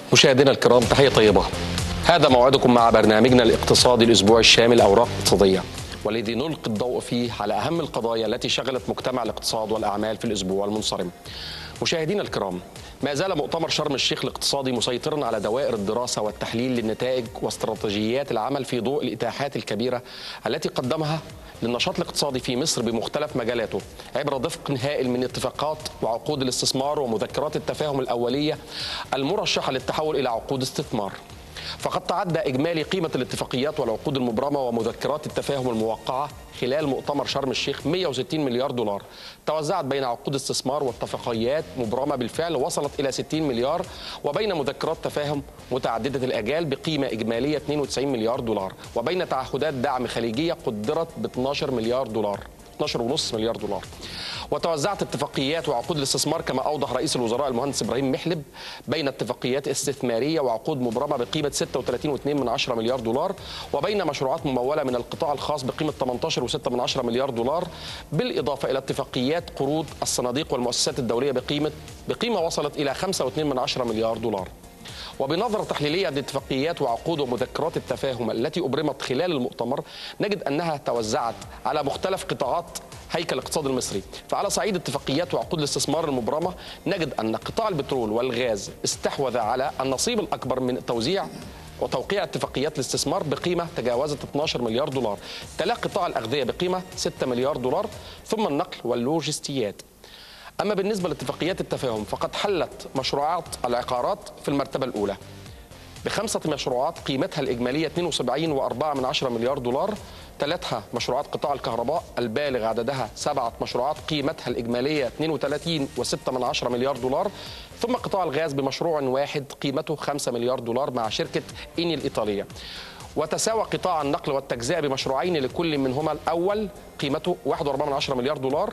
مشاهدينا الكرام تحية طيبة هذا موعدكم مع برنامجنا الاقتصادي الأسبوع الشامل أوراق اقتصادية والذي نلقي الضوء فيه على أهم القضايا التي شغلت مجتمع الاقتصاد والأعمال في الأسبوع المنصرم مشاهدينا الكرام ما زال مؤتمر شرم الشيخ الاقتصادي مسيطرا على دوائر الدراسة والتحليل للنتائج واستراتيجيات العمل في ضوء الإتاحات الكبيرة التي قدمها للنشاط الاقتصادي في مصر بمختلف مجالاته عبر دفق هائل من اتفاقات وعقود الاستثمار ومذكرات التفاهم الأولية المرشحة للتحول إلى عقود استثمار فقد تعدى إجمالي قيمة الاتفاقيات والعقود المبرمة ومذكرات التفاهم الموقعة خلال مؤتمر شرم الشيخ 160 مليار دولار توزعت بين عقود استثمار واتفاقيات مبرمة بالفعل وصلت إلى 60 مليار وبين مذكرات تفاهم متعددة الأجال بقيمة إجمالية 92 مليار دولار وبين تعهدات دعم خليجية قدرت ب 12 مليار دولار 12.5 مليار دولار وتوزعت اتفاقيات وعقود الاستثمار كما اوضح رئيس الوزراء المهندس ابراهيم محلب بين اتفاقيات استثماريه وعقود مبرمه بقيمه 36.2 مليار دولار وبين مشروعات مموله من القطاع الخاص بقيمه 18.6 مليار دولار بالاضافه الى اتفاقيات قروض الصناديق والمؤسسات الدوليه بقيمه بقيمه وصلت الى 5.2 مليار دولار وبنظرة تحليلية لاتفاقيات وعقود ومذكرات التفاهم التي أبرمت خلال المؤتمر نجد أنها توزعت على مختلف قطاعات هيكل الاقتصاد المصري فعلى صعيد اتفاقيات وعقود الاستثمار المبرمة نجد أن قطاع البترول والغاز استحوذ على النصيب الأكبر من توزيع وتوقيع اتفاقيات الاستثمار بقيمة تجاوزت 12 مليار دولار تلا قطاع الأغذية بقيمة 6 مليار دولار ثم النقل واللوجستيات أما بالنسبة لاتفاقيات التفاهم فقد حلت مشروعات العقارات في المرتبة الأولى بخمسة مشروعات قيمتها الإجمالية 72.4 مليار دولار تلتها مشروعات قطاع الكهرباء البالغ عددها سبعة مشروعات قيمتها الإجمالية 32.6 مليار دولار ثم قطاع الغاز بمشروع واحد قيمته 5 مليار دولار مع شركة إني الإيطالية وتساوى قطاع النقل والتجزئة بمشروعين لكل منهما الأول قيمته 1.4 مليار دولار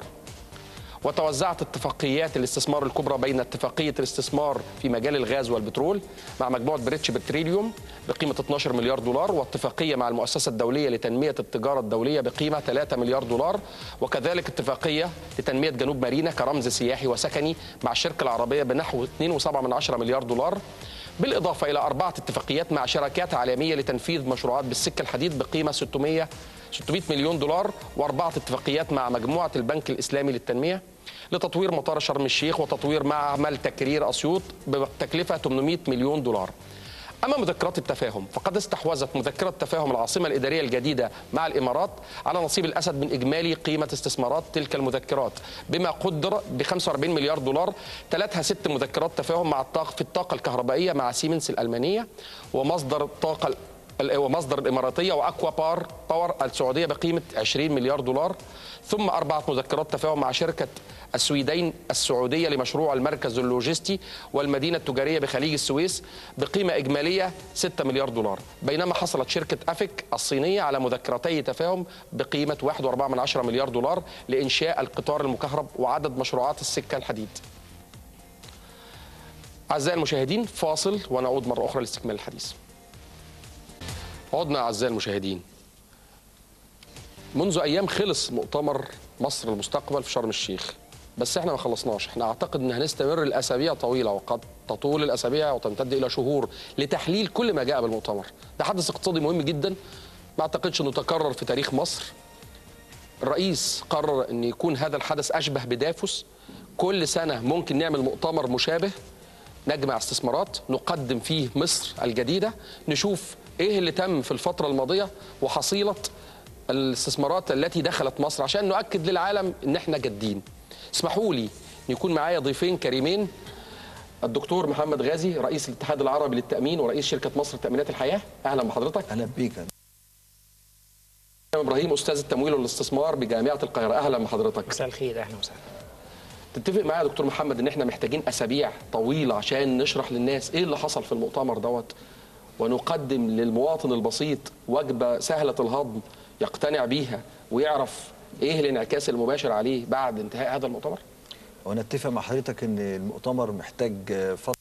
وتوزعت اتفاقيات الاستثمار الكبرى بين اتفاقية الاستثمار في مجال الغاز والبترول مع مجموعة بريتش بتريليوم بقيمة 12 مليار دولار واتفاقية مع المؤسسة الدولية لتنمية التجارة الدولية بقيمة 3 مليار دولار وكذلك اتفاقية لتنمية جنوب مارينا كرمز سياحي وسكني مع الشركة العربية بنحو 2.7 مليار دولار بالإضافة إلى أربعة اتفاقيات مع شركات عالمية لتنفيذ مشروعات بالسكة الحديد بقيمة 600 600 مليون دولار وأربعة اتفاقيات مع مجموعة البنك الإسلامي للتنمية لتطوير مطار شرم الشيخ وتطوير معمل تكرير أسيوط بتكلفة 800 مليون دولار أما مذكرات التفاهم فقد استحوذت مذكرة تفاهم العاصمة الإدارية الجديدة مع الإمارات على نصيب الأسد من إجمالي قيمة استثمارات تلك المذكرات بما قدر ب 45 مليار دولار ثلاثها ست مذكرات تفاهم مع الطاقة في الطاقة الكهربائية مع سيمنز الألمانية ومصدر الطاقة ومصدر الإماراتية وأكوا بار باور السعودية بقيمة 20 مليار دولار ثم أربعة مذكرات تفاهم مع شركة السويدين السعودية لمشروع المركز اللوجستي والمدينة التجارية بخليج السويس بقيمة إجمالية 6 مليار دولار بينما حصلت شركة أفك الصينية على مذكرتي تفاهم بقيمة 1.4 مليار دولار لإنشاء القطار المكهرب وعدد مشروعات السكة الحديد أعزائي المشاهدين فاصل ونعود مرة أخرى لاستكمال الحديث عدنا أعزائي المشاهدين منذ أيام خلص مؤتمر مصر المستقبل في شرم الشيخ بس احنا ما خلصناش احنا اعتقد ان هنستمر الاسابيع طويله وقد تطول الاسابيع وتمتد الى شهور لتحليل كل ما جاء بالمؤتمر ده حدث اقتصادي مهم جدا ما اعتقدش انه تكرر في تاريخ مصر الرئيس قرر ان يكون هذا الحدث اشبه بدافوس كل سنه ممكن نعمل مؤتمر مشابه نجمع استثمارات نقدم فيه مصر الجديده نشوف ايه اللي تم في الفتره الماضيه وحصيله الاستثمارات التي دخلت مصر عشان نؤكد للعالم ان احنا جادين اسمحوا لي ان يكون معايا ضيفين كريمين الدكتور محمد غازي رئيس الاتحاد العربي للتامين ورئيس شركه مصر لتامينات الحياه اهلا بحضرتك اهلا بيك ابراهيم استاذ التمويل والاستثمار بجامعه القاهره اهلا بحضرتك مساء الخير اهلا وسهلا تتفق معايا يا دكتور محمد ان احنا محتاجين اسابيع طويله عشان نشرح للناس ايه اللي حصل في المؤتمر دوت ونقدم للمواطن البسيط وجبه سهله الهضم يقتنع بيها ويعرف ايه الانعكاس المباشر عليه بعد انتهاء هذا المؤتمر وانا اتفق مع حضرتك ان المؤتمر محتاج فتره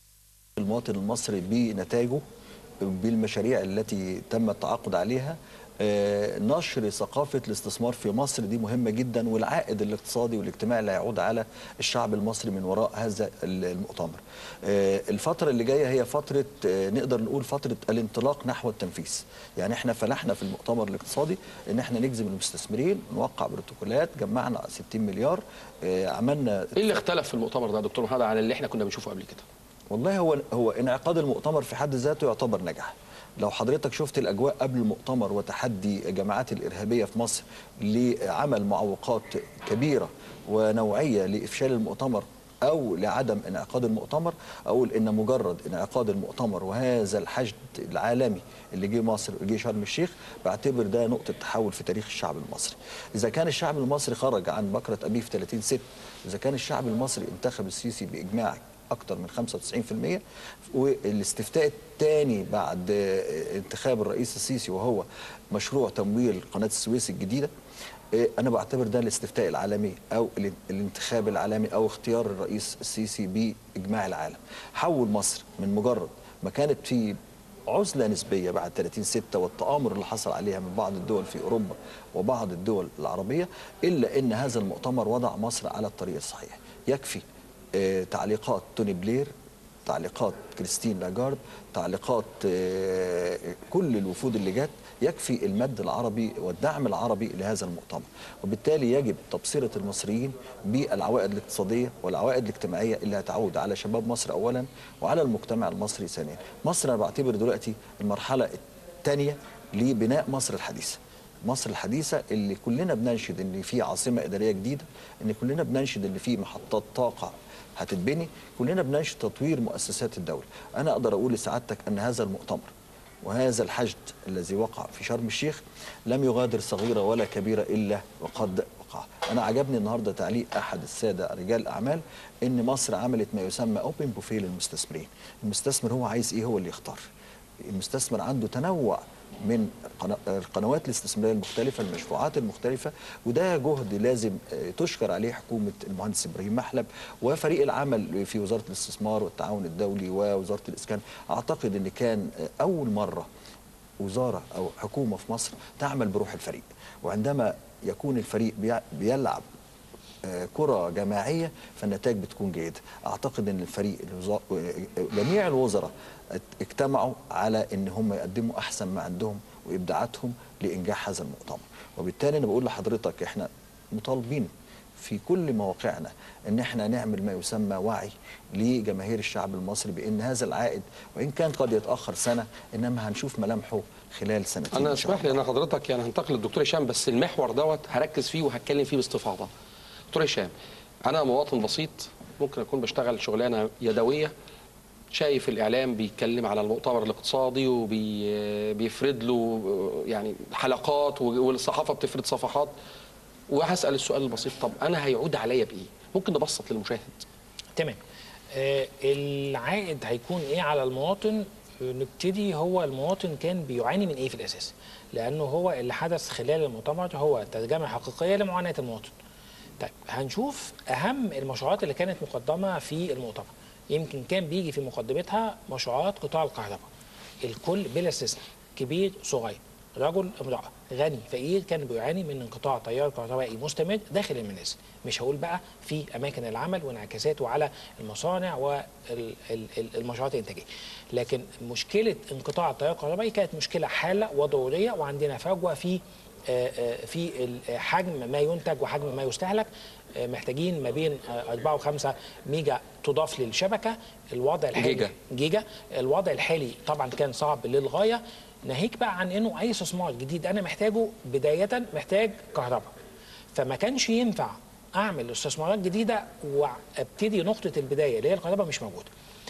المواطن المصري بنتائجه بالمشاريع التي تم التعاقد عليها آه، نشر ثقافة الاستثمار في مصر دي مهمة جدا والعائد الاقتصادي والاجتماعي اللي هيعود على الشعب المصري من وراء هذا المؤتمر آه، الفترة اللي جاية هي فترة آه، نقدر نقول فترة الانطلاق نحو التنفيذ يعني احنا فلحنا في المؤتمر الاقتصادي ان احنا نجذب المستثمرين نوقع بروتوكولات جمعنا 60 مليار آه، عملنا ايه اللي اختلف في المؤتمر ده يا دكتور محمد عن اللي احنا كنا بنشوفه قبل كده والله هو هو انعقاد المؤتمر في حد ذاته يعتبر نجاح لو حضرتك شفت الاجواء قبل المؤتمر وتحدي الجماعات الارهابيه في مصر لعمل معوقات كبيره ونوعيه لافشال المؤتمر او لعدم انعقاد المؤتمر اقول ان مجرد انعقاد المؤتمر وهذا الحشد العالمي اللي جه مصر جه شرم الشيخ بعتبر ده نقطه تحول في تاريخ الشعب المصري اذا كان الشعب المصري خرج عن بكره ابيه في 30 6 اذا كان الشعب المصري انتخب السيسي باجماع اكثر من 95% والاستفتاء الثاني بعد انتخاب الرئيس السيسي وهو مشروع تمويل قناه السويس الجديده إيه، انا بعتبر ده الاستفتاء العالمي او ال- الانتخاب العالمي او اختيار الرئيس السيسي باجماع العالم حول مصر من مجرد ما كانت في عزله نسبيه بعد 30 6 والتآمر اللي حصل عليها من بعض الدول في اوروبا وبعض الدول العربيه الا ان هذا المؤتمر وضع مصر على الطريق الصحيح يكفي آه، تعليقات توني بلير تعليقات كريستين لاجارد تعليقات آه، كل الوفود اللي جت يكفي المد العربي والدعم العربي لهذا المؤتمر وبالتالي يجب تبصيرة المصريين بالعوائد الاقتصادية والعوائد الاجتماعية اللي هتعود على شباب مصر أولا وعلى المجتمع المصري ثانيا مصر أنا بعتبر دلوقتي المرحلة الثانية لبناء مصر الحديثة مصر الحديثة اللي كلنا بننشد ان في عاصمة إدارية جديدة ان كلنا بننشد ان في محطات طاقة هتتبني كلنا بننشد تطوير مؤسسات الدولة أنا أقدر أقول لسعادتك أن هذا المؤتمر وهذا الحشد الذي وقع في شرم الشيخ لم يغادر صغيرة ولا كبيرة إلا وقد وقع أنا عجبني النهاردة تعليق أحد السادة رجال الأعمال إن مصر عملت ما يسمى أوبن بوفيه للمستثمرين المستثمر هو عايز إيه هو اللي يختار المستثمر عنده تنوع من القنا- القنوات الاستثماريه المختلفه المشروعات المختلفه وده جهد لازم آه، تشكر عليه حكومه المهندس ابراهيم محلب وفريق العمل في وزاره الاستثمار والتعاون الدولي ووزاره الاسكان اعتقد ان كان آه، اول مره وزاره او حكومه في مصر تعمل بروح الفريق وعندما يكون الفريق بيع- بيلعب آه، كرة جماعية فالنتائج بتكون جيدة أعتقد أن الفريق الوزا- آه، جميع الوزراء ات- اجتمعوا على أن هم يقدموا أحسن ما عندهم وإبداعاتهم لإنجاح هذا المؤتمر وبالتالي أنا بقول لحضرتك إحنا مطالبين في كل مواقعنا ان احنا نعمل ما يسمى وعي لجماهير الشعب المصري بان هذا العائد وان كان قد يتاخر سنه انما هنشوف ملامحه خلال سنتين انا إن شاء اسمح لي ان حضرتك يعني هنتقل للدكتور هشام بس المحور دوت هركز فيه وهتكلم فيه باستفاضه دكتور هشام انا مواطن بسيط ممكن اكون بشتغل شغلانه يدويه شايف الاعلام بيتكلم على المؤتمر الاقتصادي وبيفرد له يعني حلقات والصحافه بتفرد صفحات وهسال السؤال البسيط طب انا هيعود عليا بايه ممكن نبسط للمشاهد تمام آه العائد هيكون ايه على المواطن آه، نبتدي هو المواطن كان بيعاني من ايه في الاساس لانه هو اللي حدث خلال المؤتمر هو ترجمه حقيقيه لمعاناه المواطن طيب هنشوف اهم المشروعات اللي كانت مقدمه في المؤتمر يمكن كان بيجي في مقدمتها مشروعات قطاع الكهرباء الكل بلا استثناء كبير صغير رجل امرأة غني فقير كان بيعاني من انقطاع تيار كهربائي مستمر داخل المنازل مش هقول بقى في أماكن العمل وانعكاساته على المصانع والمشروعات الإنتاجية لكن مشكلة انقطاع التيار الكهربائي كانت مشكلة حالة وضرورية وعندنا فجوة في آه، آه، في ال- حجم ما ينتج وحجم ما يستهلك آه، محتاجين ما بين 4 و5 ميجا تضاف للشبكة الوضع الحالي جيجا. جيجا الوضع الحالي طبعا كان صعب للغايه ناهيك بقى عن انه اي استثمار جديد انا محتاجه بدايه محتاج كهرباء فما كانش ينفع اعمل استثمارات جديده وابتدي نقطه البدايه اللي هي الكهرباء مش موجوده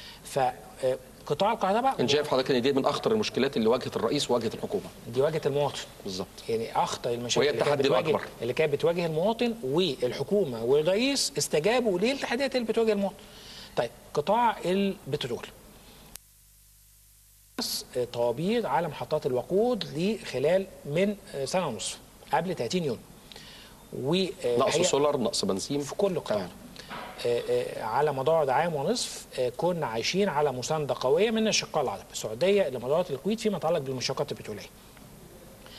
فقطاع الكهرباء انت شايف حضرتك ان دي من اخطر المشكلات اللي واجهت الرئيس وواجهت الحكومه دي واجهه المواطن بالظبط يعني اخطر المشاكل وهي اللي كانت التحدي بتواجه الأكبر. اللي كانت بتواجه المواطن والحكومه والرئيس استجابوا للتحديات اللي بتواجه المواطن. طيب قطاع البترول طوابير على محطات الوقود لخلال من سنه ونصف قبل 30 يوم. نقص وهي- سولار نقص بنزين في كل قطاع تمام. آه، آه، على مدار عام ونصف آه، كنا عايشين على مسانده قويه من الشقاء العربي السعوديه الامارات الكويت فيما يتعلق بالمشتقات البتروليه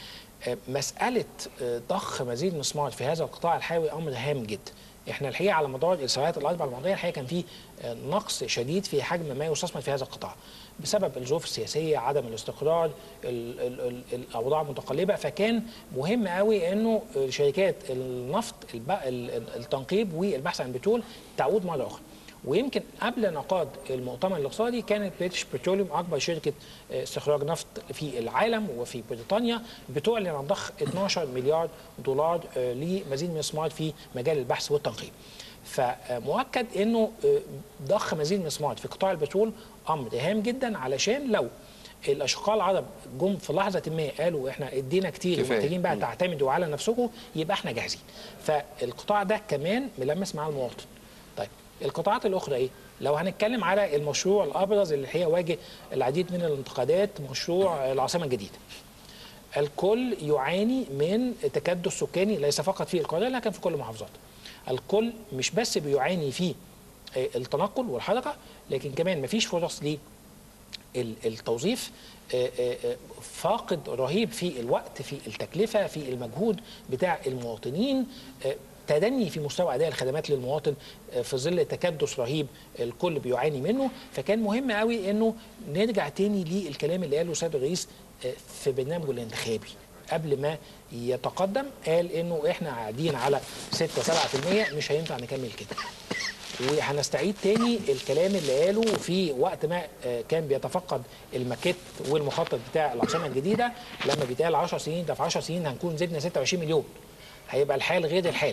آه، مساله آه، ضخ مزيد من الصناعات في هذا القطاع الحيوي امر هام جدا احنا الحقيقه على مدار السنوات الاربع الماضيه الحقيقه كان في آه، نقص شديد في حجم ما يستثمر في هذا القطاع بسبب الظروف السياسيه عدم الاستقرار ال- ال- ال- الاوضاع المتقلبه فكان مهم قوي انه شركات النفط الب- ال- ال- التنقيب والبحث عن البترول تعود مره اخرى ويمكن قبل انعقاد المؤتمر الاقتصادي كانت بريتش بتروليوم اكبر شركه آه، استخراج نفط في العالم وفي بريطانيا بتعلن عن ضخ 12 مليار دولار آه، لمزيد من الاستثمار في مجال البحث والتنقيب. فمؤكد انه آه، ضخ مزيد من الاستثمار في قطاع البترول امر هام جدا علشان لو الاشقاء العرب جم في لحظه ما قالوا احنا ادينا كتير كفاية. ومحتاجين بقى تعتمدوا على نفسكم يبقى احنا جاهزين. فالقطاع ده كمان ملمس مع المواطن. طيب القطاعات الاخرى ايه؟ لو هنتكلم على المشروع الابرز اللي هي واجه العديد من الانتقادات مشروع العاصمه الجديده. الكل يعاني من تكدس سكاني ليس فقط في القاهره لكن في كل المحافظات. الكل مش بس بيعاني في آه، التنقل والحركه لكن كمان مفيش فرص ليه ال- التوظيف آه، آه، آه، فاقد رهيب في الوقت في التكلفة في المجهود بتاع المواطنين آه، تدني في مستوى أداء الخدمات للمواطن آه، في ظل تكدس رهيب الكل بيعاني منه فكان مهم قوي انه نرجع تاني للكلام اللي قاله السيد الرئيس آه، في برنامجه الانتخابي قبل ما يتقدم قال انه احنا قاعدين على 6 7% مش هينفع نكمل كده وهنستعيد تاني الكلام اللي قاله في وقت ما آه، كان بيتفقد الماكيت والمخطط بتاع العاصمه الجديده لما بيتقال 10 سنين ده في 10 سنين هنكون زدنا 26 مليون هيبقى الحال غير الحال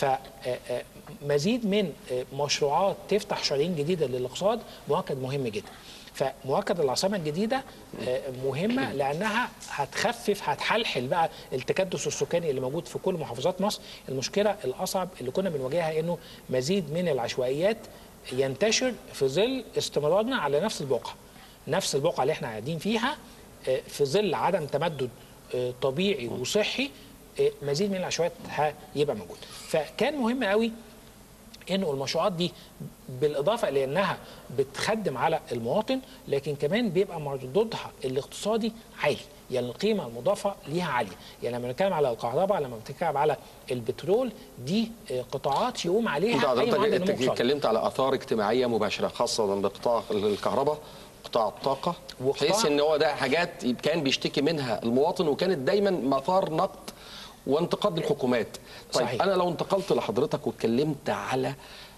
فمزيد من آه، مشروعات تفتح شرايين جديده للاقتصاد مؤكد مهم جدا فمؤكد العاصمه الجديده آه، مهمه لانها هتخفف هتحلحل بقى التكدس السكاني اللي موجود في كل محافظات مصر المشكله الاصعب اللي كنا بنواجهها انه مزيد من العشوائيات ينتشر في ظل استمرارنا على نفس البقعه نفس البقعه اللي احنا قاعدين فيها آه، في ظل عدم تمدد آه، طبيعي وصحي آه، مزيد من العشوائيات هيبقى موجود فكان مهم قوي انه المشروعات دي بالاضافه لانها بتخدم على المواطن لكن كمان بيبقى مردودها الاقتصادي عالي يعني القيمه المضافه ليها عاليه يعني لما بنتكلم على الكهرباء لما بنتكلم على البترول دي آه، قطاعات يقوم انت عليها اي حضرتك معدل انت نمو اقتصادي. اتكلمت على اثار اجتماعيه مباشره خاصه بقطاع الكهرباء قطاع الطاقه وقطاع- بحيث ان هو ده حاجات كان بيشتكي منها المواطن وكانت دايما مثار نقد وانتقاد للحكومات طيب صحيح. انا لو انتقلت لحضرتك واتكلمت على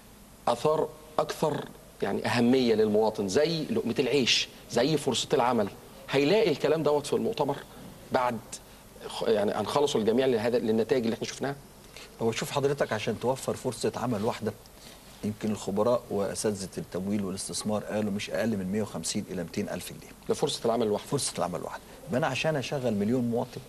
اثار اكثر يعني اهميه للمواطن زي لقمه العيش زي فرصه العمل هيلاقي الكلام دوت في المؤتمر بعد خ- يعني هنخلصوا الجميع لهذا للنتائج اللي احنا شفناها هو شوف حضرتك عشان توفر فرصة عمل واحدة يمكن الخبراء وأساتذة التمويل والاستثمار قالوا مش أقل من 150 إلى 200 ألف جنيه لفرصه العمل الواحده فرصة العمل واحدة يبقى أنا عشان أشغل مليون مواطن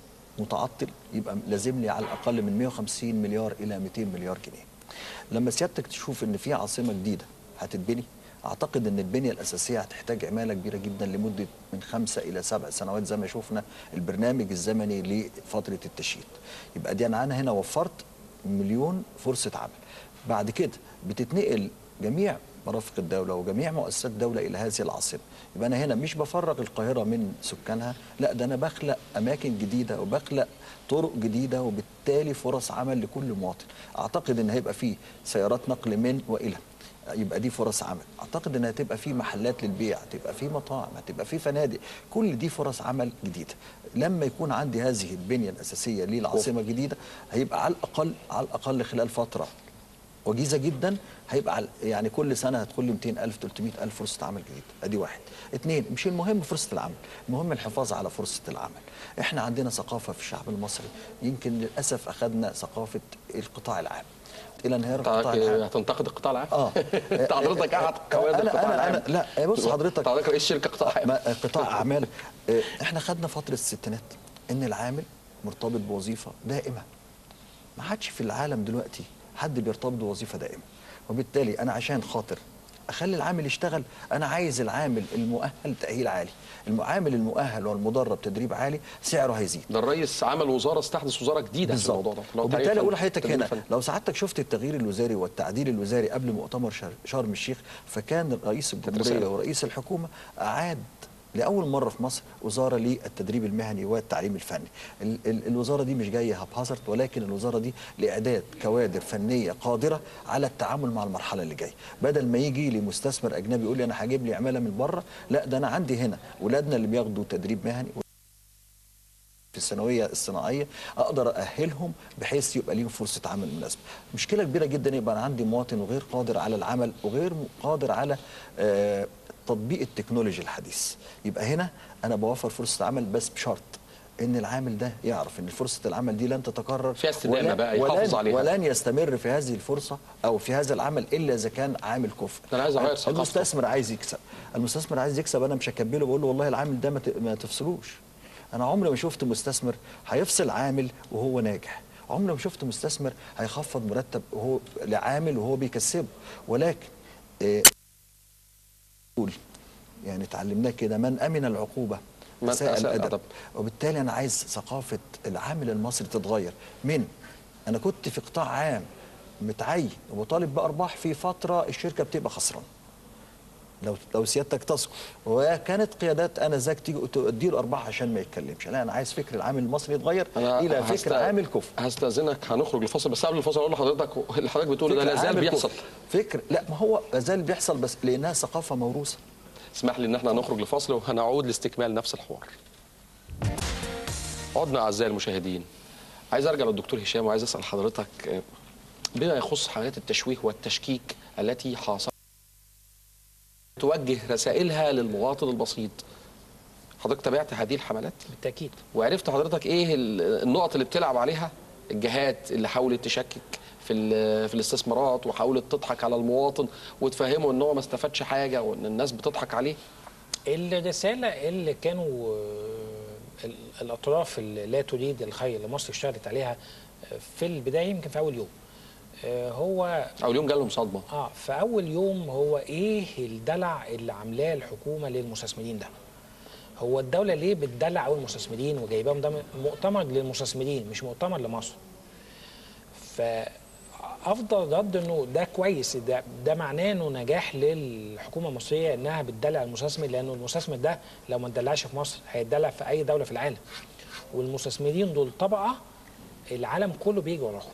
متعطل يبقى لازم لي على الأقل من 150 مليار إلى 200 مليار جنيه لما سيادتك تشوف إن في عاصمة جديدة هتتبني أعتقد إن البنية الأساسية هتحتاج عمالة كبيرة جدا لمدة من خمسة إلى سبع سنوات زي ما شفنا البرنامج الزمني لفترة التشييد يبقى دي أنا هنا وفرت مليون فرصة عمل بعد كده بتتنقل جميع مرافق الدولة وجميع مؤسسات الدولة إلى هذه العاصمة يبقى أنا هنا مش بفرغ القاهرة من سكانها لا ده أنا بخلق أماكن جديدة وبخلق طرق جديدة وبالتالي فرص عمل لكل مواطن أعتقد إن هيبقى فيه سيارات نقل من وإلى يبقى دي فرص عمل اعتقد ان هتبقى في محلات للبيع هتبقى في مطاعم هتبقى في فنادق كل دي فرص عمل جديده لما يكون عندي هذه البنيه الاساسيه للعاصمه الجديده هيبقى على الاقل على الاقل خلال فتره وجيزه جدا هيبقى على- يعني كل سنه هتدخل لي 200000 300000 فرصه عمل جديده ادي واحد اثنين مش المهم فرصه العمل المهم الحفاظ على فرصه العمل احنا عندنا ثقافه في الشعب المصري يمكن للاسف اخذنا ثقافه القطاع العام الى انهيار القطاع العام هتنتقد القطاع العام اه انت حضرتك قاعد كوادر أنا- القطاع أنا- العام أنا- لا، بص حضرتك- انت حضرتك رئيس شركه قطاع عام ما- قطاع اعمال آه، احنا خدنا فتره الستينات ان العامل مرتبط بوظيفه دائمه ما حدش في العالم دلوقتي حد بيرتبط بوظيفه دائمه وبالتالي انا عشان خاطر اخلي العامل يشتغل انا عايز العامل المؤهل تاهيل عالي المعامل المؤهل والمدرب تدريب عالي سعره هيزيد ده الرئيس عمل وزاره استحدث وزاره جديده في الموضوع ده لو وبالتالي تعرف اقول لحضرتك التدريب هنا الفني. لو سعادتك شفت التغيير الوزاري والتعديل الوزاري قبل مؤتمر شر- شرم الشيخ فكان رئيس الجمهوريه رسالة. ورئيس الحكومه اعاد لاول مره في مصر وزاره للتدريب المهني والتعليم الفني ال ال الوزاره دي مش جايه هبهزرت ولكن الوزاره دي لاعداد كوادر فنيه قادره على التعامل مع المرحله اللي جايه بدل ما يجي لي مستثمر اجنبي يقول لي انا هجيب لي عماله من بره لا ده انا عندي هنا ولادنا اللي بياخدوا تدريب مهني في الثانويه الصناعيه اقدر ااهلهم بحيث يبقى ليهم فرصه عمل مناسبه. مشكله كبيره جدا يبقى انا عندي مواطن وغير قادر على العمل وغير قادر على آه، تطبيق التكنولوجيا الحديث. يبقى هنا انا بوفر فرصه عمل بس بشرط ان العامل ده يعرف ان فرصه العمل دي لن تتكرر فيها استدامة ولا- بقى يحافظ ولن- عليها. ولن يستمر في هذه الفرصه او في هذا العمل الا اذا كان عامل كفء. أنا عايز أغير ثقافته. المستثمر عايز يكسب المستثمر عايز يكسب انا مش هكبله بقول له والله العامل ده ما ت- ما تفصلوش انا عمري ما شفت مستثمر هيفصل عامل وهو ناجح عمري ما شفت مستثمر هيخفض مرتب وهو لعامل وهو بيكسبه ولكن آه، قول يعني اتعلمناه كده من امن العقوبه من اساء أساء الادب الأدب. وبالتالي انا عايز ثقافه العامل المصري تتغير من انا كنت في قطاع عام متعين وطالب بارباح في فتره الشركه بتبقى خسرانه لو لو سيادتك تذكر وكانت قيادات انا ذاك تيجي تديله ارباح عشان ما يتكلمش لا انا عايز فكر العامل المصري يتغير الى هست- فكر عامل كفء هستاذنك هنخرج لفاصل بس قبل الفاصل اقول لحضرتك اللي حضرتك بتقوله ده فكر لا زال عامل بيحصل كفء. فكر لا ما هو لا زال بيحصل بس لانها ثقافه موروثه اسمح لي ان احنا نخرج لفاصل وهنعود لاستكمال نفس الحوار. عدنا اعزائي المشاهدين. عايز ارجع للدكتور هشام وعايز اسال حضرتك آه، بما يخص حالات التشويه والتشكيك التي حاصلت توجه رسائلها للمواطن البسيط. حضرتك تابعت هذه الحملات بالتاكيد وعرفت حضرتك ايه ال- النقط اللي بتلعب عليها الجهات اللي حاولت تشكك في ال- في الاستثمارات وحاولت تضحك على المواطن وتفهمه ان هو ما استفادش حاجه وان الناس بتضحك عليه الرسالة اللي كانوا آه، ال- الأطراف اللي لا تريد الخير اللي مصر اشتغلت عليها آه، في البداية يمكن في أول يوم آه، هو او اليوم جالهم صدمه اه في أول يوم هو إيه الدلع اللي عاملاه الحكومة للمستثمرين ده هو الدولة ليه بتدلع أول المستثمرين وجايباهم ده مؤتمر للمستثمرين مش مؤتمر لمصر فافضل رد انه ده كويس ده ده معناه انه نجاح للحكومه المصريه انها بتدلع المستثمر لانه المستثمر ده لو ما اتدلعش في مصر هيتدلع في اي دوله في العالم والمستثمرين دول طبقه العالم كله بيجي وراهم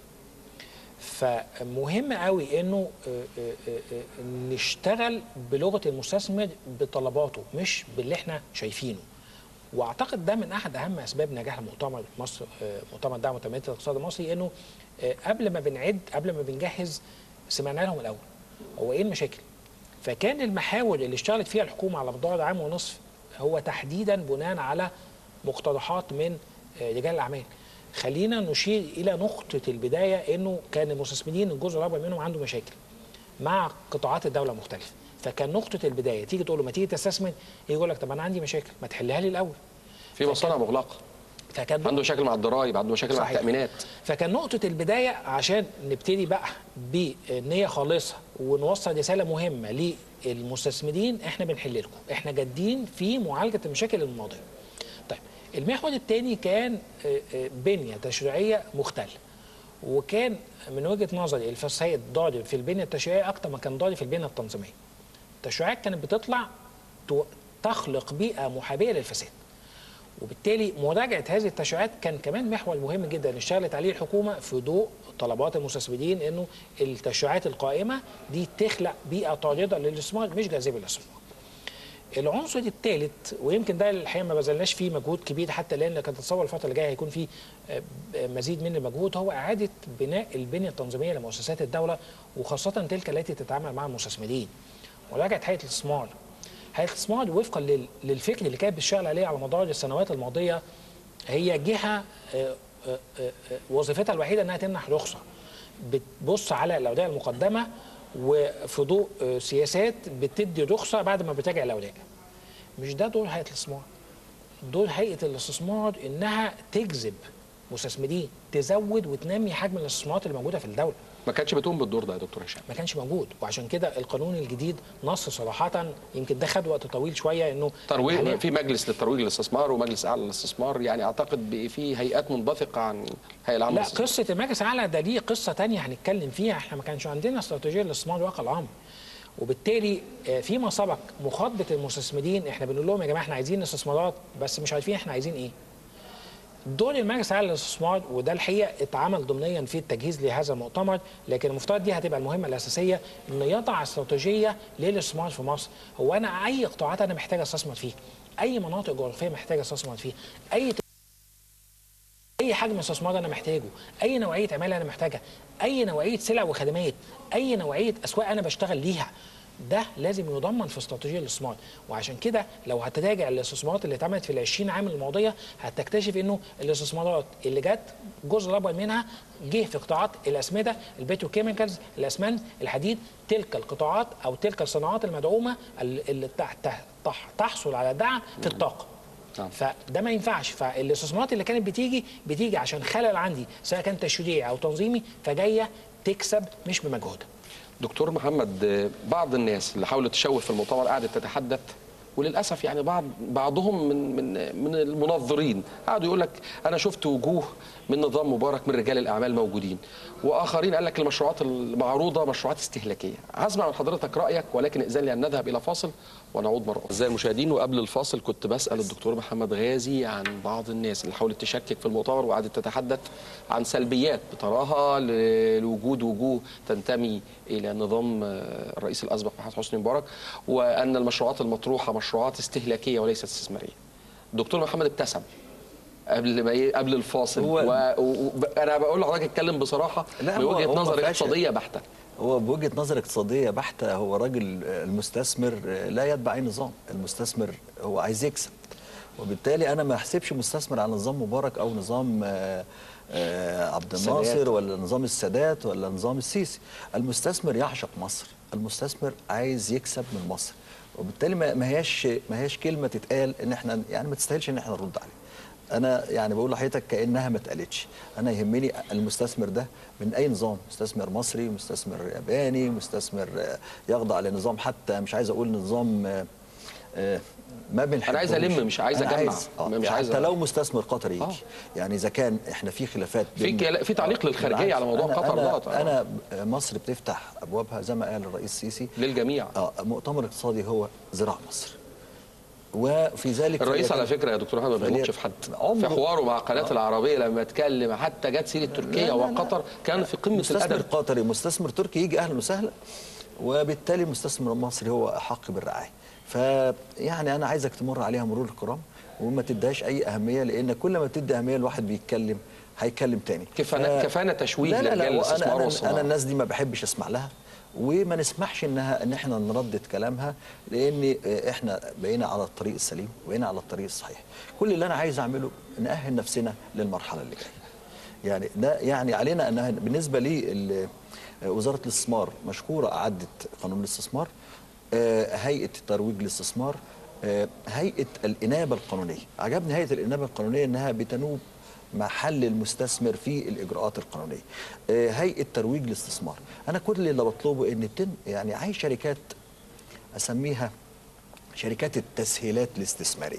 فمهم قوي انه آه، آه، آه، نشتغل بلغه المستثمر بطلباته مش باللي احنا شايفينه واعتقد ده من احد اهم اسباب نجاح المؤتمر مصر آه، مؤتمر دعم وتنميه الاقتصاد المصري انه آه، قبل ما بنعد قبل ما بنجهز سمعنا لهم الاول هو ايه المشاكل فكان المحاور اللي اشتغلت فيها الحكومه على مدار عام ونصف هو تحديدا بناء على مقترحات من آه، رجال الاعمال خلينا نشير الى نقطه البدايه انه كان المستثمرين الجزء الاكبر منهم عنده مشاكل مع قطاعات الدوله المختلفه فكان نقطه البدايه تيجي تقول له ما تيجي تستثمر يقول لك طب انا عندي مشاكل ما تحلها لي الاول في مصانع مغلقه فكان عنده مشاكل مع الضرائب عنده مشاكل مع صحيح. التامينات فكان نقطة البداية عشان نبتدي بقى بنية خالصة ونوصل رسالة مهمة للمستثمرين احنا بنحل لكم احنا جادين في معالجة المشاكل الماضية طيب المحور الثاني كان آه، آه، بنية تشريعية مختلة وكان من وجهة نظري الفساد ضارب في البنية التشريعية أكتر ما كان ضارب في البنية التنظيمية التشريعات كانت بتطلع تو- تخلق بيئة محابية للفساد وبالتالي مراجعه هذه التشريعات كان كمان محور مهم جدا اشتغلت عليه الحكومه في ضوء طلبات المستثمرين انه التشريعات القائمه دي تخلق بيئه طارده للاستثمار مش جاذبه للاستثمار. العنصر الثالث ويمكن ده الحقيقه ما بذلناش فيه مجهود كبير حتى لان كنت اتصور الفتره اللي جايه هيكون فيه آه، مزيد من المجهود هو اعاده بناء البنيه التنظيميه لمؤسسات الدوله وخاصه تلك التي تتعامل مع المستثمرين. مراجعه هيئه الاستثمار هيئه الاستثمار وفقا لل- للفكر اللي كانت بتشتغل عليه على مدار السنوات الماضيه هي جهه آه، آه، آه، وظيفتها الوحيده انها تمنح رخصه بتبص على الاوديه المقدمه وفي ضوء آه، سياسات بتدي رخصه بعد ما بتراجع الاوديه مش ده دور هيئه الاستثمار دور هيئه الاستثمار انها تجذب مستثمرين تزود وتنمي حجم الاستثمارات اللي موجوده في الدوله ما كانتش بتقوم بالدور ده يا دكتور هشام ما كانش موجود وعشان كده القانون الجديد نص صراحه يمكن ده خد وقت طويل شويه انه ترويج حالياً- في مجلس للترويج للاستثمار ومجلس اعلى للاستثمار يعني اعتقد ب- في هيئات منبثقه عن الهيئه العامه لا للاستثمار. قصه المجلس الاعلى ده دي قصه تانية هنتكلم فيها احنا ما كانش عندنا استراتيجيه للاستثمار واقع الامر وبالتالي آه، فيما سبق مخاطبه المستثمرين احنا بنقول لهم يا جماعه احنا عايزين استثمارات بس مش عارفين احنا عايزين ايه دور المجلس الاعلى للاستثمار وده الحقيقه اتعمل ضمنيا في التجهيز لهذا المؤتمر لكن المفترض دي هتبقى المهمه الاساسيه انه يضع استراتيجيه للاستثمار في مصر هو انا اي قطاعات انا محتاج استثمر فيها اي مناطق جغرافيه محتاج استثمر فيها اي اي حجم استثمار انا محتاجه اي نوعيه عماله انا محتاجها اي نوعيه سلع وخدمات اي نوعيه اسواق انا بشتغل ليها ده لازم يضمن في استراتيجيه الاستثمار وعشان كده لو هتراجع الاستثمارات اللي اتعملت في ال 20 عام الماضيه هتكتشف انه الاستثمارات اللي جت الجزء الاكبر منها جه في قطاعات الاسمده البتروكيميكالز الاسمنت الحديد تلك القطاعات او تلك الصناعات المدعومه اللي تح- تح- تح- تحصل على دعم في الطاقه نعم. فده ما ينفعش فالاستثمارات اللي كانت بتيجي بتيجي عشان خلل عندي سواء كان تشريعي او تنظيمي فجايه تكسب مش بمجهودها دكتور محمد آه، بعض الناس اللي حاولت تشوه في المؤتمر قعدت تتحدث وللاسف يعني بعض بعضهم من من من المنظرين قعدوا يقول لك انا شفت وجوه من نظام مبارك من رجال الاعمال موجودين واخرين قال لك المشروعات المعروضه مشروعات استهلاكيه هسمع من حضرتك رايك ولكن اذن لي ان نذهب الى فاصل ونعود مره اخرى اعزائي المشاهدين وقبل الفاصل كنت بسال الدكتور محمد غازي عن بعض الناس اللي حاولت تشكك في المؤتمر وقعدت تتحدث عن سلبيات بتراها ل- لوجود وجوه تنتمي الى نظام آه، الرئيس الاسبق محمد حسني مبارك وان المشروعات المطروحه مشروعات استهلاكيه وليست استثماريه. الدكتور محمد ابتسم قبل ما ي- قبل الفاصل هو- و... و... و... انا بقول لحضرتك اتكلم بصراحه لا، من هو- وجهه هو ما نظر فيهاش- اقتصاديه بحته. هو بوجهه نظر اقتصاديه بحته هو راجل المستثمر لا يتبع اي نظام المستثمر هو عايز يكسب وبالتالي انا ما احسبش مستثمر على نظام مبارك او نظام آه، آه، عبد السادات. الناصر ولا نظام السادات ولا نظام السيسي المستثمر يعشق مصر المستثمر عايز يكسب من مصر وبالتالي ما ما هياش ما هياش كلمه تتقال ان احنا يعني ما تستاهلش ان احنا نرد عليه انا يعني بقول لحضرتك كانها ما اتقالتش انا يهمني المستثمر ده من اي نظام مستثمر مصري مستثمر ياباني مستثمر آه، يخضع لنظام حتى مش عايز اقول نظام آه، آه، ما بنحبوش أنا عايز ألم، مش عايز أنا أجمع. آه مش مش عايز حتى أ- لو مستثمر قطري يجي آه. يعني اذا كان احنا في خلافات في بين- كلا- في تعليق آه، للخارجية بالعكس. على موضوع أنا- قطر أنا, ده. انا مصر بتفتح ابوابها زي ما قال الرئيس السيسي للجميع اه مؤتمر اقتصادي هو زراعه مصر وفي ذلك الرئيس فليكن- على فكره يا دكتور محمد ما فلي- بيغلطش في حد عمره- في حواره مع قناه العربيه لما اتكلم حتى جت سيره تركيا لا، لا، لا. وقطر كان في قمه مستثمر الادب قطري مستثمر تركي يجي اهلا وسهلا وبالتالي المستثمر المصري هو احق بالرعايه فيعني انا عايزك تمر عليها مرور الكرام وما تديهاش اي اهميه لان كل ما تدي اهميه الواحد بيتكلم هيتكلم تاني كفانا- كفانا تشويه لا لا لرجال لا الاستثمار انا, أنا, والصناعة. أنا الناس دي ما بحبش اسمع لها وما نسمحش انها ان احنا نردد كلامها لان احنا بقينا على الطريق السليم وبقينا على الطريق الصحيح كل اللي انا عايز اعمله نأهل نفسنا للمرحله اللي جايه يعني ده يعني علينا ان بالنسبه لي وزاره الاستثمار مشكوره اعدت قانون الاستثمار آه، هيئه الترويج للاستثمار آه، هيئه الانابه القانونيه عجبني هيئه الانابه القانونيه انها بتنوب محل المستثمر في الاجراءات القانونيه آه، هيئه ترويج الاستثمار انا كل اللي بطلبه ان تن يعني عايز شركات اسميها شركات التسهيلات الاستثماريه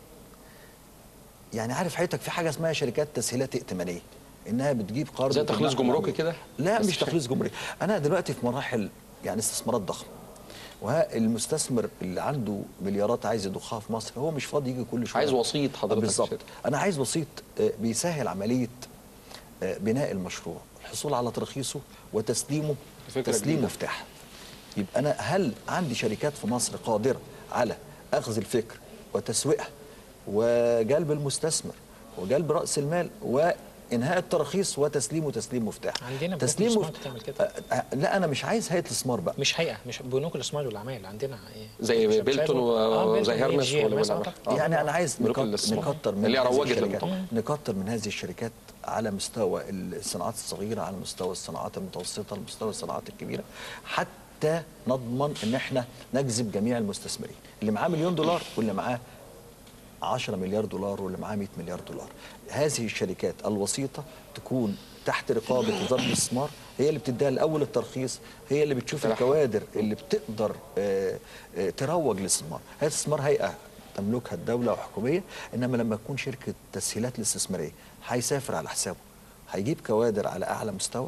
يعني عارف حضرتك في حاجه اسمها شركات تسهيلات ائتمانيه انها بتجيب قرض زي تخليص وتمنحه جمركي العميل. كده؟ لا بس مش شركة. تخليص جمركي انا دلوقتي في مراحل يعني استثمارات ضخمه والمستثمر اللي عنده مليارات عايز يضخها في مصر هو مش فاضي يجي كل شويه عايز وسيط حضرتك بالظبط كده. انا عايز وسيط آه، بيسهل عمليه آه، بناء المشروع الحصول على ترخيصه وتسليمه فكرة تسليم جديدة. مفتاح يبقى انا هل عندي شركات في مصر قادره على اخذ الفكر وتسويقها وجلب المستثمر وجلب راس المال وانهاء التراخيص وتسليمه تسليم مفتاح عندنا بنوك تسليم الاستثمار بتعمل كده. آه، آه، لا انا مش عايز هيئه الاستثمار بقى مش هيئه مش بنوك الاستثمار والاعمال عندنا إيه؟ زي مش- مش بيلتون عارف- و- آه، وزي بيلتون هيرمس وإيه، ولا جي ولا- إم إس، آه. يعني انا عايز بنوك نكت- الاستثمار. نكتر من اللي هذه روجت الشركات للمؤتمر. نكتر من هذه الشركات على مستوى الصناعات الصغيره على مستوى الصناعات المتوسطه على مستوى الصناعات الكبيره حتى نضمن ان احنا نجذب جميع المستثمرين اللي معاه مليون دولار واللي معاه 10 مليار دولار واللي معاه 100 مليار دولار هذه الشركات الوسيطه تكون تحت رقابه وزاره الاستثمار هي اللي بتديها الاول الترخيص هي اللي بتشوف تلحق. الكوادر اللي بتقدر آه، آه، تروج للاستثمار هذا الاستثمار هيئه تملكها الدوله وحكوميه انما لما تكون شركه تسهيلات الاستثماريه هيسافر على حسابه هيجيب كوادر على اعلى مستوى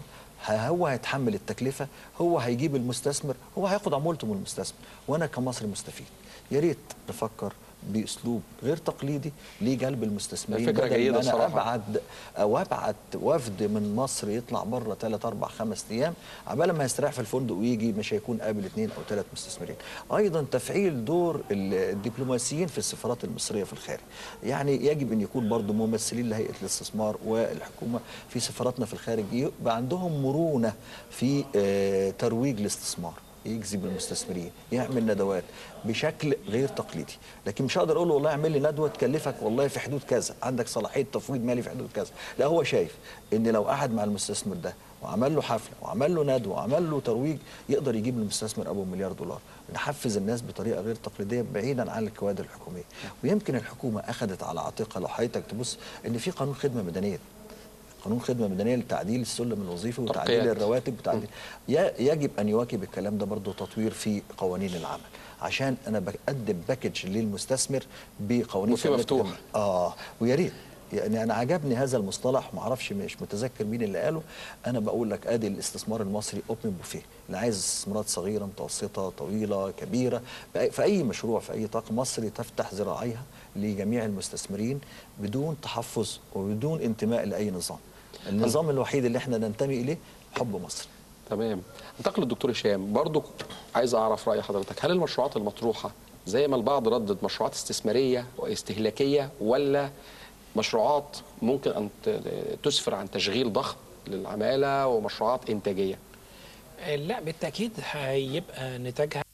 ه- هو هيتحمل التكلفه هو هيجيب المستثمر هو هياخد عمولته من المستثمر وانا كمصري مستفيد يا ريت نفكر باسلوب غير تقليدي لجلب المستثمرين فكرة بدل جيدة ما انا صراحة. ابعد او ابعت وفد من مصر يطلع بره 3 4 5 ايام عبال ما يستريح في الفندق ويجي مش هيكون قابل اثنين او ثلاث مستثمرين ايضا تفعيل دور ال- الدبلوماسيين في السفارات المصريه في الخارج يعني يجب ان يكون برضو ممثلين لهيئه الاستثمار والحكومه في سفاراتنا في الخارج يبقى عندهم مرونه في آه، ترويج الاستثمار يجذب المستثمرين يعمل ندوات بشكل غير تقليدي لكن مش هقدر اقول له والله اعمل لي ندوه تكلفك والله في حدود كذا عندك صلاحيه تفويض مالي في حدود كذا لا هو شايف ان لو قعد مع المستثمر ده وعمل له حفله وعمل له ندوه وعمل له ترويج يقدر يجيب للمستثمر ابو مليار دولار نحفز الناس بطريقه غير تقليديه بعيدا عن الكوادر الحكوميه ويمكن الحكومه اخذت على عاتقها لو حضرتك تبص ان في قانون خدمه مدنيه قانون خدمه مدنيه لتعديل السلم الوظيفي وتعديل ترقيات. الرواتب وتعديل ي- يجب ان يواكب الكلام ده برضه تطوير في قوانين العمل عشان انا بقدم باكج للمستثمر بقوانين وفي خدمة مفتوح. العمل. اه ويا ريت يعني انا عجبني هذا المصطلح ما اعرفش مش متذكر مين اللي قاله انا بقول لك ادي الاستثمار المصري اوبن بوفيه اللي عايز استثمارات صغيره متوسطه طويله كبيره بأي- في اي مشروع في اي طاقه مصري تفتح ذراعيها لجميع المستثمرين بدون تحفظ وبدون انتماء لاي نظام النظام الوحيد اللي احنا ننتمي اليه حب مصر تمام انتقل للدكتور هشام برضو عايز اعرف راي حضرتك هل المشروعات المطروحه زي ما البعض ردد مشروعات استثماريه واستهلاكيه ولا مشروعات ممكن ان ت- تسفر عن تشغيل ضخم للعماله ومشروعات انتاجيه لا بالتاكيد هيبقى نتاجها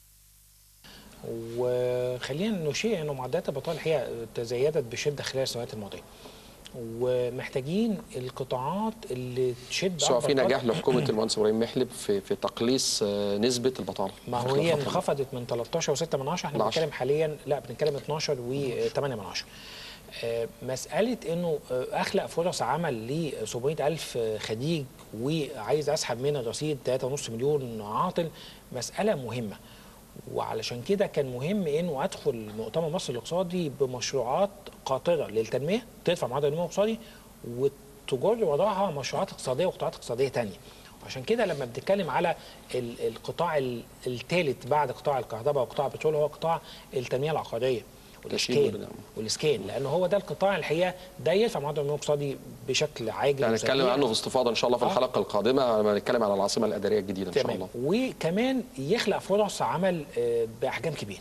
وخلينا نشير انه معدلات البطاله هي تزايدت بشده خلال السنوات الماضيه ومحتاجين القطاعات اللي تشد سواء في أكبر نجاح قدر. لحكومه المهندس ابراهيم محلب في في تقليص آه، نسبه البطاله ما في هو خلال هي الفترة دي. انخفضت من 13 و6 من 10 احنا ل 10. بنتكلم حاليا لا بنتكلم 12 و8 من 10 آه، مسألة انه آه، اخلق فرص عمل ل 700 الف خديج وعايز اسحب من الرصيد 3.5 مليون عاطل مسألة مهمة وعلشان كده كان مهم انه ادخل مؤتمر مصر الاقتصادي بمشروعات قاطره للتنميه ترفع معدل النمو الاقتصادي وتجر وراها مشروعات اقتصاديه وقطاعات اقتصاديه تانية عشان كده لما بنتكلم على ال- القطاع الثالث بعد قطاع الكهرباء وقطاع البترول هو قطاع التنميه العقاريه تشييد والاسكان والبناء. والاسكان لانه هو ده القطاع الحقيقه ده يرفع معدل النمو الاقتصادي بشكل عاجل يعني هنتكلم وسريع. عنه في استفاضه ان شاء الله في آه. الحلقه القادمه لما نتكلم على العاصمه الاداريه الجديده ان شاء تمام الله وكمان يخلق فرص عمل آه، باحجام كبيره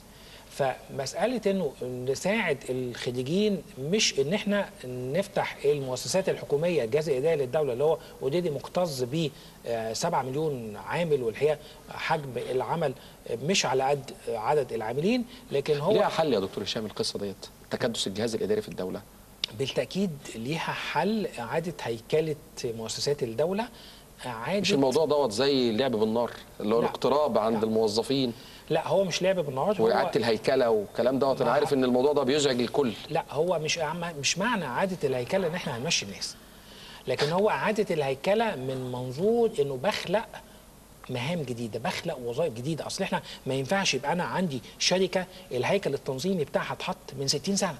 فمساله انه نساعد الخريجين مش ان احنا نفتح المؤسسات الحكوميه الجهاز الاداري للدوله اللي هو اوريدي مكتظ ب 7 مليون عامل والحقيقه حجم العمل مش على قد عدد العاملين لكن هو ليها حل يا دكتور هشام القصه ديت تكدس الجهاز الاداري في الدوله بالتاكيد ليها حل اعاده هيكله مؤسسات الدوله اعاده مش الموضوع دوت زي اللعب بالنار اللي هو لا. الاقتراب عند لا. الموظفين لا هو مش لعب بالنهار هو واعاده الهيكله والكلام دوت انا ما- عارف ان الموضوع ده بيزعج الكل لا هو مش أعم- مش معنى اعاده الهيكله ان احنا هنمشي الناس لكن هو اعاده الهيكله من منظور انه بخلق مهام جديده بخلق وظائف جديده اصل احنا ما ينفعش يبقى انا عندي شركه الهيكل التنظيمي بتاعها اتحط من 60 سنه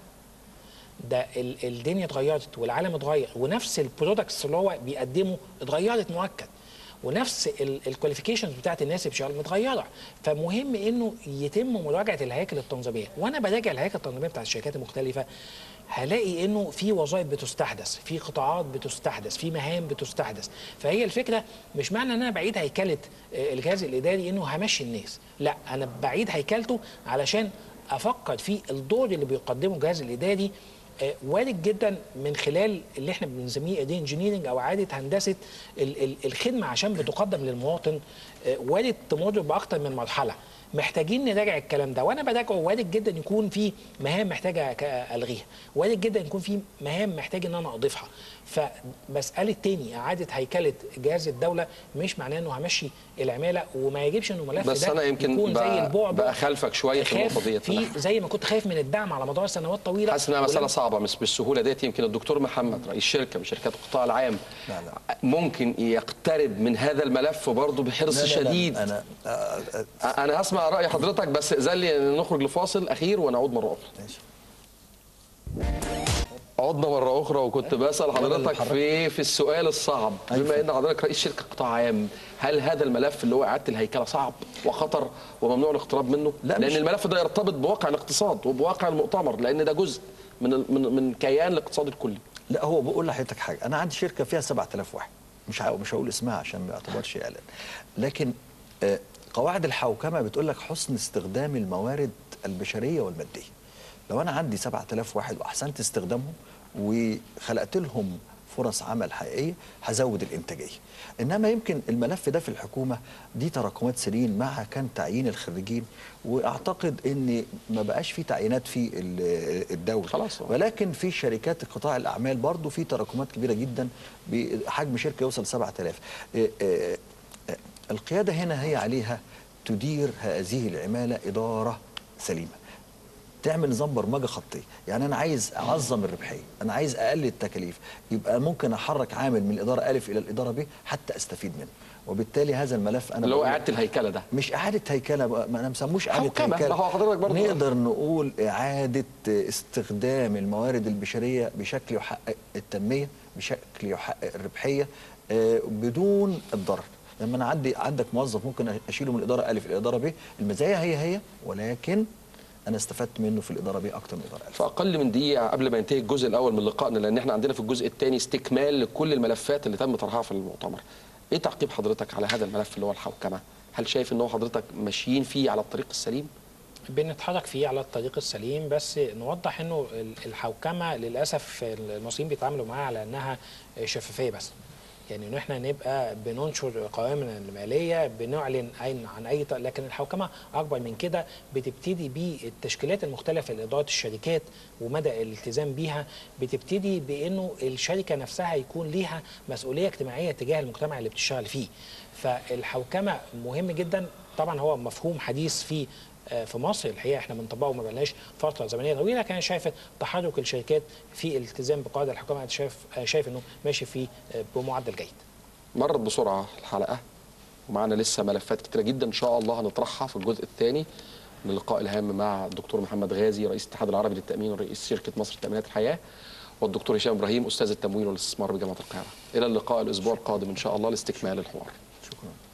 ده ال- الدنيا اتغيرت والعالم اتغير ونفس البرودكتس اللي هو بيقدمه اتغيرت مؤكد ونفس الكواليفيكيشنز بتاعت الناس اللي بتشتغل متغيره فمهم انه يتم مراجعه الهياكل التنظيميه وانا براجع الهياكل التنظيميه بتاعت الشركات المختلفه هلاقي انه في وظائف بتستحدث في قطاعات بتستحدث في مهام بتستحدث فهي الفكره مش معنى ان انا بعيد هيكله آه، الجهاز الاداري انه همشي الناس لا انا بعيد هيكلته علشان افكر في الدور اللي بيقدمه الجهاز الاداري آه، وارد جدا من خلال اللي احنا بنسميه دي انجينيرنج او اعاده هندسه ال- ال- الخدمه عشان بتقدم للمواطن آه، وارد تمر باكتر من مرحله محتاجين نراجع الكلام ده وانا براجعه وارد جدا يكون في مهام محتاجه ك- الغيها وارد جدا يكون في مهام محتاج ان انا اضيفها فمساله تاني اعاده هيكله جهاز الدوله مش معناه انه همشي العماله وما يجبش انه الملف بس ده انا يمكن يكون زي بقى- البعبع بقى خلفك شوية في خاف النقطة ديت. في زي ما كنت خايف من الدعم على مدار سنوات طويله حاسس انها مساله ولما- صعبه مش بالسهوله ديت يمكن الدكتور محمد رئيس شركه من شركات القطاع العام لا، ممكن يقترب من هذا الملف برضه بحرص لا، لا، لا، شديد انا آه، آه، انا هسمع راي حضرتك بس اذن لي نخرج لفاصل اخير ونعود مره اخرى ماشي عدنا مرة أخرى وكنت بسأل حضرتك بحرك. في في السؤال الصعب أيوة. بما أن حضرتك رئيس شركة قطاع عام هل هذا الملف اللي هو إعادة الهيكلة صعب وخطر وممنوع الاقتراب منه؟ لا، لأن مش- الملف ده يرتبط بواقع الاقتصاد وبواقع المؤتمر لأن ده جزء من ال- من من كيان الاقتصاد الكلي لا هو بقول لحضرتك حاجه انا عندي شركه فيها 7000 واحد مش ه- مش هقول اسمها عشان ما يعتبرش اعلان لكن آه، قواعد الحوكمه بتقول لك حسن استخدام الموارد البشريه والماديه لو انا عندي 7000 واحد واحسنت استخدامهم وخلقت لهم فرص عمل حقيقيه هزود الانتاجيه انما يمكن الملف ده في الحكومه دي تراكمات سنين مع كان تعيين الخريجين واعتقد ان ما بقاش في تعيينات في ال- الدوله خلاص. ولكن في شركات قطاع الاعمال برضو في تراكمات كبيره جدا بحجم شركه يوصل 7000 إيه إيه إيه القياده هنا هي عليها تدير هذه العماله اداره سليمه تعمل نظام برمجه خطيه يعني انا عايز اعظم الربحيه انا عايز اقلل التكاليف يبقى ممكن احرك عامل من الاداره الف الى الاداره ب حتى استفيد منه وبالتالي هذا الملف انا اللي هو بقول- إعادة الهيكلة ده مش إعادة هيكلة بقى، ما أنا مسموش إعادة حوكمة. هيكلة ما هو حضرتك برضه نقدر نقول إعادة استخدام الموارد البشرية بشكل يحقق التنمية بشكل يحقق الربحية آه، بدون الضرر لما أنا عندي عندك موظف ممكن أشيله من الإدارة ألف إلى الإدارة ب المزايا هي هي ولكن أنا استفدت منه في الإدارة ب أكتر من الإدارة ألف في اقل من دقيقه قبل ما ينتهي الجزء الاول من لقائنا لان احنا عندنا في الجزء الثاني استكمال لكل الملفات اللي تم طرحها في المؤتمر ايه تعقيب حضرتك على هذا الملف اللي هو الحوكمه هل شايف ان هو حضرتك ماشيين فيه على الطريق السليم بنتحرك فيه على الطريق السليم بس نوضح انه ال- الحوكمه للاسف المصريين بيتعاملوا معاها على انها شفافيه بس يعني ان احنا نبقى بننشر قوائمنا الماليه بنعلن عن عن اي ط- لكن الحوكمه اكبر من كده بتبتدي بالتشكيلات المختلفه لاداره الشركات ومدى الالتزام بيها بتبتدي بانه الشركه نفسها يكون ليها مسؤوليه اجتماعيه تجاه المجتمع اللي بتشتغل فيه فالحوكمه مهم جدا طبعا هو مفهوم حديث في آه، في مصر الحقيقه احنا بنطبقه ما بقالناش فتره زمنيه طويله لكن انا شايف تحرك الشركات في الالتزام بقواعد الحكومه انا شايف أنا شايف انه ماشي فيه آه، بمعدل جيد. مرت بسرعه الحلقه ومعنا لسه ملفات كتيره جدا ان شاء الله هنطرحها في الجزء الثاني من اللقاء الهام مع الدكتور محمد غازي رئيس الاتحاد العربي للتامين ورئيس شركه مصر لتامينات الحياه والدكتور هشام ابراهيم استاذ التموين والاستثمار بجامعه القاهره الى اللقاء الاسبوع القادم ان شاء الله لاستكمال الحوار شكرا